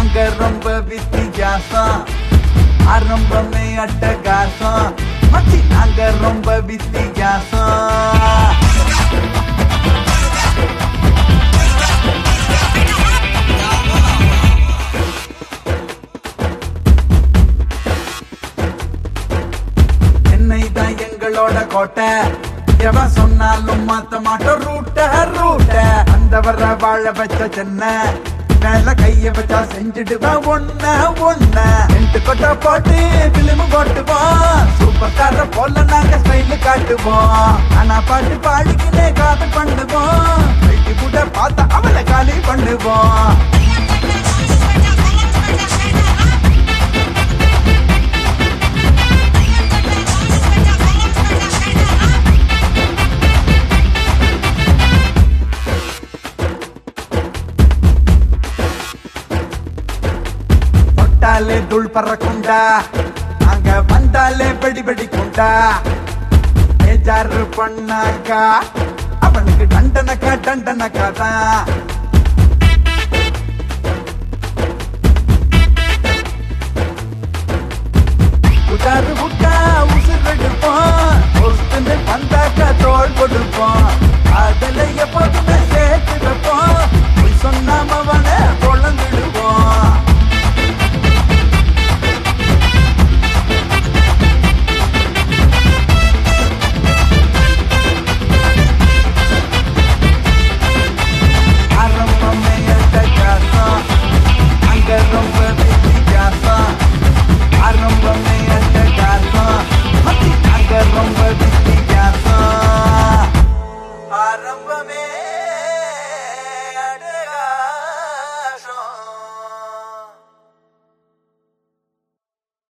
நாங்க ரொம்ப வித்தியாசம் ஆரம்பமே அட்டகாசம் மச்சி நாங்க ரொம்ப வித்தியாசம் சென்னை தான் எங்களோட கோட்டை எவன் சொன்னாலும் மாத்த மாட்டோம் ரூட்ட ரூட்ட அந்த வர வாழ வச்ச சென்னை மேல கைய வச்சா செஞ்சுடுவேன் ஒன்ன ஒன்ன ரெண்டு கொட்டை போட்டு பிலிமு போட்டுவோம் சூப்பர் ஸ்டார போல நாங்க ஸ்டைல் காட்டுவோம் ஆனா பாட்டு பாடிக்கினே காது பண்ணுவோம் வெட்டி கூட பார்த்தா அவளை காலி பண்ணுவோம் தொட்டாலே துள் பறக்குண்டா நாங்க வந்தாலே வெடி வெடிக்குண்டா பேஜாரு பண்ணாக்கா அவனுக்கு டண்டனக்கா டண்டனக்கா தான்